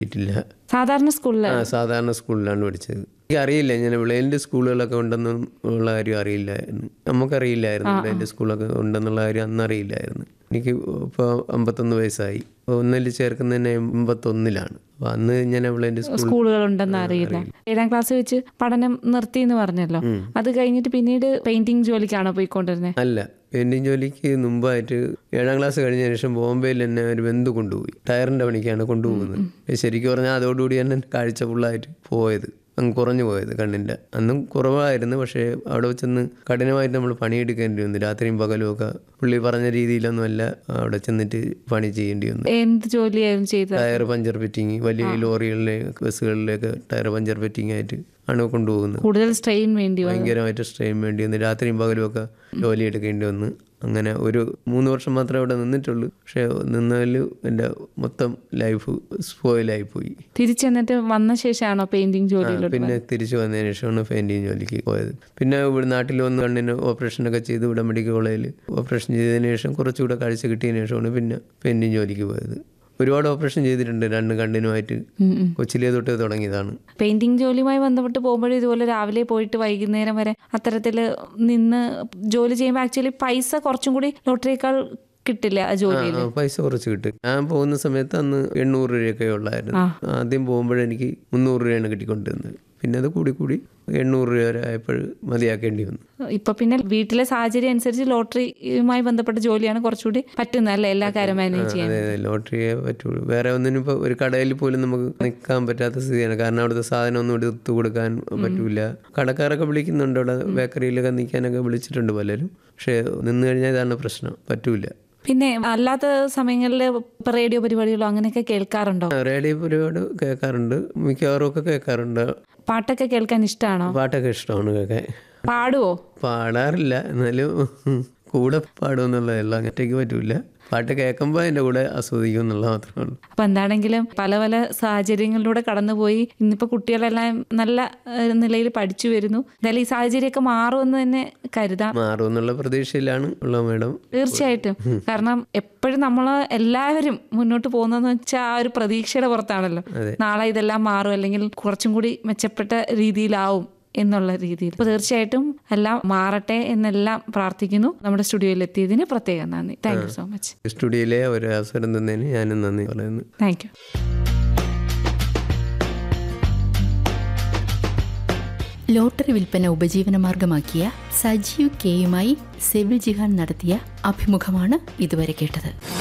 ഇല്ല സാധാരണ സ്കൂളിൽ ആ സാധാരണ സ്കൂളിലാണ് പഠിച്ചത് എനിക്ക് അറിയില്ല ഞാൻ വിളയിലിൻ്റെ സ്കൂളുകളൊക്കെ ഉണ്ടെന്നും ഉള്ള കാര്യം അറിയില്ലായിരുന്നു നമുക്കറിയില്ലായിരുന്നു വിളയിലിൻ്റെ സ്കൂളൊക്കെ ഉണ്ടെന്നുള്ള കാര്യം അന്ന് അറിയില്ലായിരുന്നു എനിക്ക് ഇപ്പോൾ അമ്പത്തൊന്ന് വയസ്സായി അപ്പോൾ ഒന്നിൽ ചേർക്കുന്നതന്നെ എൺപത്തൊന്നിലാണ് അപ്പോൾ അന്ന് ഞാൻ വിളയിലിൻ്റെ സ്കൂൾ സ്കൂളുകൾ ഉണ്ടെന്ന് അറിയില്ല ഏഴാം ക്ലാസ് വെച്ച് പഠനം നിർത്തി എന്ന് പറഞ്ഞല്ലോ അത് കഴിഞ്ഞിട്ട് പിന്നീട് പെയിന്റിംഗ് ജോലിക്കാണോ പോയിക്കൊണ്ടിരുന്നത് അല്ല പെയിന്റിങ് ജോലിക്ക് മുമ്പായിട്ട് ഏഴാം ക്ലാസ് കഴിഞ്ഞ ശേഷം ബോംബെയിൽ എന്നെ ഒരു ബന്ധു കൊണ്ടുപോയി ടയറിൻ്റെ പണിക്കാണ് കൊണ്ടുപോകുന്നത് ശരിക്കും പറഞ്ഞാൽ അതോടുകൂടി തന്നെ കാഴ്ച ഫുള്ളായിട്ട് പോയത് അങ്ങ് കുറഞ്ഞു പോയത് കണ്ണിൻ്റെ അന്നും കുറവായിരുന്നു പക്ഷേ അവിടെ ചെന്ന് കഠിനമായിട്ട് നമ്മൾ പണിയെടുക്കേണ്ടി വന്നു രാത്രിയും പകലും ഒക്കെ പുള്ളി പറഞ്ഞ രീതിയിലൊന്നുമല്ല അവിടെ ചെന്നിട്ട് പണി ചെയ്യേണ്ടി വന്നു എന്ത് ജോലിയായിരുന്നു ചെയ്തത് ടയർ പഞ്ചർ ഫിറ്റിങ് വലിയ ലോറികളിലെ ബസ്സുകളിലേക്ക് ടയർ പഞ്ചർ ഫിറ്റിംഗ് ആയിട്ട് ആണ് കൊണ്ടുപോകുന്നത് കൂടുതൽ സ്ട്രെയിൻ വേണ്ടി വന്നു ഭയങ്കരമായിട്ട് സ്ട്രെയിൻ വേണ്ടി വന്നു രാത്രിയും പകലും ഒക്കെ ജോലി എടുക്കേണ്ടി വന്നു അങ്ങനെ ഒരു മൂന്ന് വർഷം മാത്രമേ അവിടെ നിന്നിട്ടുള്ളൂ പക്ഷേ നിന്നതിൽ എൻ്റെ മൊത്തം ലൈഫ് സ്പോയിലായി പോയി തിരിച്ചെന്നിട്ട് വന്ന ശേഷമാണോ പെയിന്റിംഗ് ജോലിയിലോട്ട് പിന്നെ തിരിച്ചു വന്നതിന് ശേഷമാണ് പെയിൻറ്റിങ് ജോലിക്ക് പോയത് പിന്നെ ഇവിടെ നാട്ടിൽ വന്ന് കണ്ണിന് ഓപ്പറേഷനൊക്കെ ചെയ്ത് ഇവിടെ മെഡിക്കൽ കോളേജിൽ ഓപ്പറേഷൻ ചെയ്തതിന് ശേഷം കുറച്ചുകൂടെ കാഴ്ച കിട്ടിയതിന് ശേഷമാണ് പിന്നെ പെയിൻറ്റിങ് ജോലിക്ക് പോയത് ഒരുപാട് ഓപ്പറേഷൻ ചെയ്തിട്ടുണ്ട് രണ്ട് കണ്ണിനുമായിട്ട് ഉം ഉം. കൊച്ചിലേ തൊട്ട് തുടങ്ങിയതാണ് പെയിന്റിംഗ് ജോലിയുമായി ബന്ധപ്പെട്ട് പോകുമ്പോഴും ഇതുപോലെ രാവിലെ പോയിട്ട് വൈകുന്നേരം വരെ അത്തരത്തിൽ നിന്ന് ജോലി ചെയ്യുമ്പോൾ ആക്ച്വലി പൈസ കുറച്ചും കൂടി ലോട്ടറിയേക്കാൾ കിട്ടില്ല ആ ജോലിയിൽ ആ, പൈസ കുറച്ച് കിട്ടും ഞാൻ പോകുന്ന സമയത്ത് അന്ന് എണ്ണൂറ് രൂപയൊക്കെ ഉള്ളായിരുന്നു ആദ്യം പോകുമ്പോഴെനിക്ക് മുന്നൂറ് രൂപയാണ് കിട്ടിക്കൊണ്ടിരുന്നത് പിന്നെ അത് കൂടി കൂടി എണ്ണൂറ് രൂപ വരെ ആയപ്പോൾ മതിയാക്കേണ്ടി വന്നു ഇപ്പൊ പിന്നെ വീട്ടിലെ സാഹചര്യം അനുസരിച്ച് ലോട്ടറിയുമായി ബന്ധപ്പെട്ട ജോലിയാണ് കുറച്ചുകൂടി പറ്റുന്നത് അല്ലേ എല്ലാ കാര്യം മാനേജ് ചെയ്യാൻ അതെ അതെ ലോട്ടറിയെ പറ്റുള്ളൂ വേറെ ഒന്നിനും ഇപ്പോൾ ഒരു കടയിൽ പോലും നമുക്ക് നിൽക്കാൻ പറ്റാത്ത സ്ഥിതിയാണ് കാരണം അവിടുത്തെ സാധനം ഒന്നും എടുത്തു കൊടുക്കാൻ പറ്റൂല കടക്കാരൊക്കെ വിളിക്കുന്നുണ്ട് അവിടെ ബേക്കറിയിലൊക്കെ നിൽക്കാനൊക്കെ വിളിച്ചിട്ടുണ്ട് പലരും പക്ഷേ നിന്ന് കഴിഞ്ഞാൽ ഇതാണ് പ്രശ്നം പറ്റൂല പിന്നെ അല്ലാത്ത സമയങ്ങളിൽ റേഡിയോ പരിപാടികളോ അങ്ങനെയൊക്കെ കേൾക്കാറുണ്ടോ റേഡിയോ പരിപാടി കേൾക്കാറുണ്ട് മിക്കവാറും ഒക്കെ കേൾക്കാറുണ്ട് പാട്ടൊക്കെ കേൾക്കാൻ ഇഷ്ടമാണോ പാട്ടൊക്കെ ഇഷ്ടമാണ് കേൾക്കാൻ പാടുവോ പാടാറില്ല എന്നാലും കൂടെ പാടുമെന്നുള്ളതല്ല അങ്ങനത്തേക്ക് പറ്റൂല പാട്ട് കേൾക്കുമ്പോൾ അതിൻ്റെ കൂടെ ആസ്വദിക്കും എന്നുള്ളത് മാത്രമേ ഉള്ളൂ അപ്പൊ എന്താണെങ്കിലും പല പല സാഹചര്യങ്ങളിലൂടെ കടന്നുപോയി ഇന്നിപ്പോ കുട്ടികളെല്ലാം നല്ല ഏഹ്, നിലയിൽ പഠിച്ചു വരുന്നു എന്തായാലും ഈ സാഹചര്യമൊക്കെ മാറുമെന്ന് തന്നെ കരുതാം മാറും എന്നുള്ള പ്രതീക്ഷയിലാണ് ഉള്ള മേഡം തീർച്ചയായിട്ടും കാരണം എപ്പോഴും നമ്മൾ എല്ലാവരും മുന്നോട്ട് പോകുന്നതെന്ന് വെച്ചാൽ ആ ഒരു പ്രതീക്ഷയുടെ പുറത്താണല്ലോ നാളെ ഇതെല്ലാം മാറും അല്ലെങ്കിൽ കുറച്ചും കൂടി മെച്ചപ്പെട്ട രീതിയിലാവും എന്നുള്ള രീതിയിൽ അപ്പോൾ തീർച്ചയായിട്ടും എല്ലാം മാറട്ടെ എന്നെല്ലാം പ്രാർത്ഥിക്കുന്നു നമ്മുടെ സ്റ്റുഡിയോയിൽ എത്തിയതിന് പ്രത്യേകം നന്ദി താങ്ക് യു സോ മച്ച് സ്റ്റുഡിയോയിലെ ഒരു അവസരം തന്നതിന് ഞാനും നന്ദി പറയുന്നു താങ്ക് യു ലോട്ടറി വിൽപ്പന ഉപജീവനമാർഗമാക്കിയ സജീവ് കെയുമായി സെവിൽ ജിഹാൻ നടത്തിയ അഭിമുഖമാണ് ഇതുവരെ കേട്ടത്